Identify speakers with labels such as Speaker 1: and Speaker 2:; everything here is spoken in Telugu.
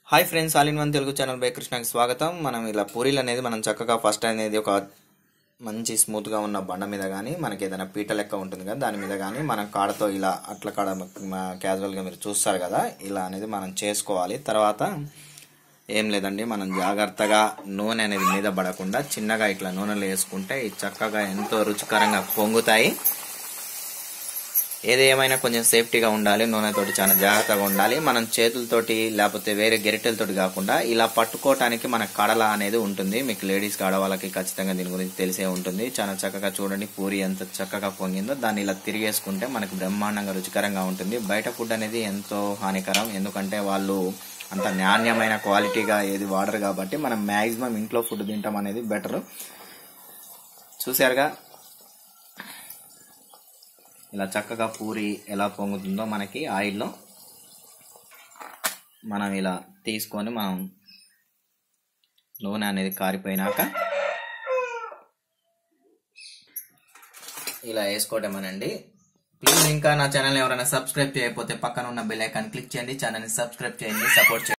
Speaker 1: hi friends all in one Telugu channel by కృష్ణకి స్వాగతం మనం ఇలా పూరీలు అనేది మనం చక్కగా ఫస్ట్ అనేది ఒక మంచి స్మూత్గా ఉన్న బండ మీద కానీ మనకి ఏదైనా పీట లెక్క ఉంటుంది కదా దాని మీద కానీ మనం కాడతో ఇలా అట్ల కాడ క్యాజువల్గా మీరు చూస్తారు కదా ఇలా అనేది మనం చేసుకోవాలి తర్వాత ఏం లేదండి మనం జాగ్రత్తగా నూనె అనేది మీద పడకుండా చిన్నగా ఇట్లా నూనెలో వేసుకుంటే ఇవి చక్కగా ఎంతో రుచికరంగా పొంగుతాయి ఏది ఏమైనా కొంచెం సేఫ్టీగా ఉండాలి నూనెతోటి చాలా జాగ్రత్తగా ఉండాలి మనం చేతులతోటి లేకపోతే వేరే గెరిటెలతోటి కాకుండా ఇలా పట్టుకోవటానికి మన కడల అనేది ఉంటుంది మీకు లేడీస్ ఆడవాళ్ళకి ఖచ్చితంగా దీని గురించి తెలిసే ఉంటుంది చాలా చక్కగా చూడండి పూరి ఎంత చక్కగా పొంగిందో దాన్ని ఇలా తిరిగేసుకుంటే మనకు బ్రహ్మాండంగా రుచికరంగా ఉంటుంది బయట ఫుడ్ అనేది ఎంతో హానికరం ఎందుకంటే వాళ్ళు అంత నాణ్యమైన క్వాలిటీగా ఏది వాడరు కాబట్టి మనం మ్యాక్సిమం ఇంట్లో ఫుడ్ తింటాం అనేది బెటర్ చూసారుగా ఇలా చక్కగా పూరి ఎలా పొంగుతుందో మనకి ఆయిల్లో మనం ఇలా తీసుకొని మనం నూనె అనేది కారిపోయినాక ఇలా వేసుకోవటమేనండి ప్లీజ్ ఇంకా నా ఛానల్ ఎవరైనా సబ్స్క్రైబ్ చేయకపోతే పక్కన ఉన్న బెల్ ఐకాన్ క్లిక్ చేయండి ఛానల్ని సబ్స్క్రైబ్ చేయండి సపోర్ట్ చేయండి